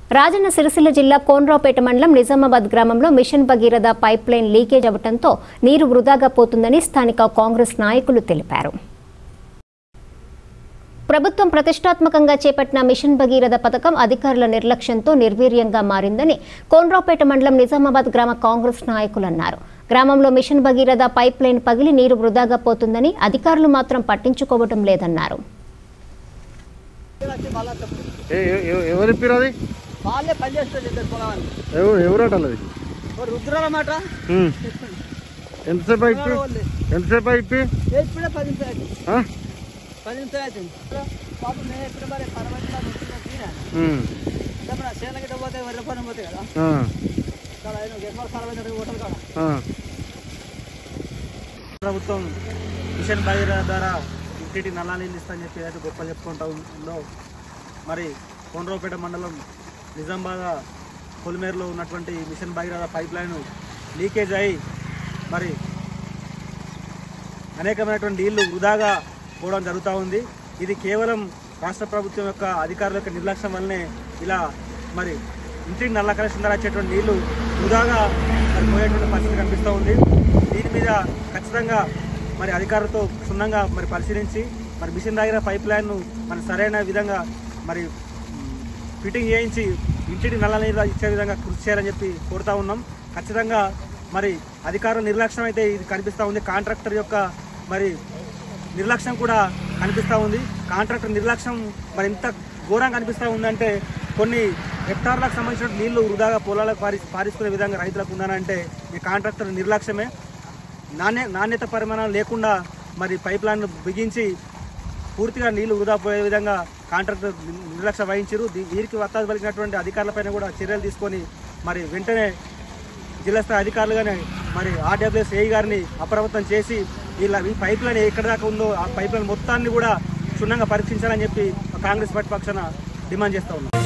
రాజన్న సిరిసిల్ల జిల్లా కోన్రావుపేట మండలం నిజామాబాద్ గ్రామంలో mission Bhagiratha pipeline leakage అవడంతో నీరు వృధాగా పోతుందని స్థానిక కాంగ్రెస్ నాయకులు తెలిపారు ప్రభుత్వం ప్రతిష్టాత్మకంగా చేపట్టిన మిషన్ భగీరథ పథకం అధికారుల నిర్లక్ష్యంతో నిర్వీర్యంగా మారిందని కోన్రావుపేట మండలం నిజామాబాద్ గ్రామ కాంగ్రెస్ నాయకులు అన్నారు గ్రామంలో మిషన్ భగీరథ పైప్ లైన్ పగిలి నీరు వృధాగా పోతుందని అధికారులు మాత్రం పట్టించుకోవడం లేదన్నారు ఏ- ఏ- ఎవ- ఎవరు ఇప్పారు అది వాళ్ళే పనిచేస్తారు ఇద్దరు పొలాన్ని ఎవరు ఎవరట అన్నది రుద్రాలన్నమాట ఉమ్. ఎంతసేపు అయిపి ఎంతసేపు అయిపి ఇప్పుడే పది నిమిషాలు అవుతుంది ఆ? పది నిమిషాలు అవుతుంది పాపం నేను ఎప్పుడు మరి పరమతిలా ఉమ్. సేన గిట్ట పోతే వరి పని పోతే కదా ఆ. ఇక్కడ ఆయన గెట్మాల పరమైన హోటల్ కాడ ఆ. ప్రభుత్వం మిషన్ భగీరథ ద్వారా ఇంటింటి నల్లా నీళ్ళు ఇస్తామని చెప్పి ఏదైతే గొప్పలు చెప్పుకుంటా ఉందో మరి కొండ్రోపేట మండలం నిజామాబాద్ పొలిమేరులో ఉన్నటువంటి mission Bhagiratha pipeline leakage అయి మరి అనేకమైనటువంటి నీళ్లు వృధాగా పోవడం జరుగుతూ ఉంది ఇది కేవలం రాష్ట్ర ప్రభుత్వం యొక్క అధికారుల యొక్క నిర్లక్ష్యం వల్లనే ఇలా మరి ఇంటికి నల్ల కలెక్షన్ ద్వారా వచ్చేటువంటి నీళ్లు వృధాగా మరి పోయేటువంటి పరిస్థితి కనిపిస్తూ ఉంది దీని మీద ఖచ్చితంగా మరి అధికారులతో క్షుణ్ణంగా మరి పరిశీలించి మరి మిషన్ దగ్గర పైప్ లైన్ను మరి సరైన విధంగా మరి ఫిట్టింగ్ చేయించి ఇంటికి నల్ల నీరు ఇచ్చే విధంగా కృషి చేయాలని చెప్పి కోరుతా ఉన్నాం ఖచ్చితంగా మరి అధికారుల నిర్లక్ష్యం అయితే ఇది కనిపిస్తూ ఉంది కాంట్రాక్టర్ యొక్క మరి నిర్లక్ష్యం కూడా కనిపిస్తూ ఉంది కాంట్రాక్టర్ నిర్లక్ష్యం మరి ఎంత ఘోరంగా కనిపిస్తూ ఉందంటే కొన్ని హెక్టార్లకు సంబంధించిన నీళ్లు వృధాగా పొలాలకు పారి పారించుకునే విధంగా రైతులకు ఉన్నారంటే ఈ కాంట్రాక్టర్ నిర్లక్ష్యమే నాణ్య నాణ్యత పరిమాణం లేకుండా మరి పైప్ లైన్ బిగించి పూర్తిగా నీళ్లు వృధా పోయే విధంగా కాంట్రాక్టర్ నిర్లక్ష్య వహించారు దీ- వీరికి వత్తాది పలికినటువంటి అధికారులపైన కూడా చర్యలు తీసుకొని మరి వెంటనే జిల్లా స్థాయి అధికారులుగానే మరి ఆర్డబ్ల్యూఎస్ ఏఈ గారిని అప్రమత్తం చేసి వీళ్ళ ఈ పైప్ లైన్ ఎక్కడ దాకా ఉందో ఆ పైప్ లైన్ మొత్తాన్ని కూడా క్షుణ్ణంగా పరీక్షించాలని చెప్పి కాంగ్రెస్ పార్టీ పక్షాన డిమాండ్ చేస్తా ఉన్నాం